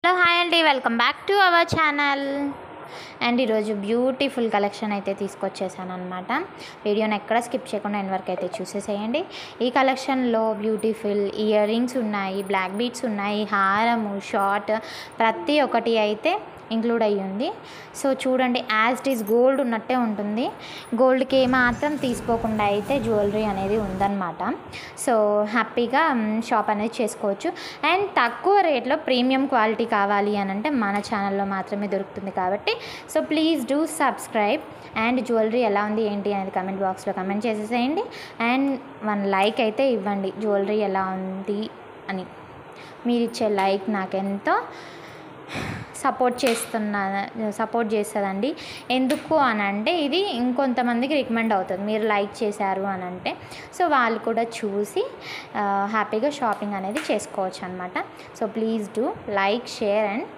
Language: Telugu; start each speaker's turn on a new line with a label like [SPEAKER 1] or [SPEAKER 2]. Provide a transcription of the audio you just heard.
[SPEAKER 1] హలో హాయ్ అండి welcome back to our channel and ఈరోజు బ్యూటిఫుల్ కలెక్షన్ అయితే తీసుకొచ్చేసాను అనమాట వీడియోని ఎక్కడ స్కిప్ చేయకుండా ఎండ్ వరకు అయితే చూసేసేయండి ఈ కలెక్షన్లో బ్యూటిఫుల్ ఇయర్ రింగ్స్ ఉన్నాయి బ్లాక్ బీట్స్ ఉన్నాయి హారము షార్ట్ ప్రతి ఒక్కటి అయితే ఇంక్లూడ్ అయ్యి ఉంది సో చూడండి యాజ్ ఇట్ ఈస్ గోల్డ్ ఉన్నట్టే ఉంటుంది గోల్డ్కి మాత్రం తీసుకోకుండా అయితే జ్యువెలరీ అనేది ఉందన్నమాట సో హ్యాపీగా షాప్ అనేది చేసుకోవచ్చు అండ్ తక్కువ రేట్లో ప్రీమియం క్వాలిటీ కావాలి అని అంటే మన ఛానల్లో మాత్రమే దొరుకుతుంది కాబట్టి so please do subscribe and jewellery ఎలా ఉంది ఏంటి అనేది కమెంట్ బాక్స్లో కమెంట్ చేసేసేయండి అండ్ వన్ లైక్ అయితే ఇవ్వండి జ్యువెలరీ ఎలా ఉంది అని మీరు ఇచ్చే లైక్ నాకెంతో సపోర్ట్ చేస్తున్నా సపోర్ట్ చేస్తుందండి ఎందుకు అని అంటే ఇది ఇంకొంతమందికి రికమెండ్ అవుతుంది మీరు లైక్ చేశారు అని అంటే సో వాళ్ళు కూడా చూసి హ్యాపీగా షాపింగ్ అనేది చేసుకోవచ్చు అనమాట so please do like share and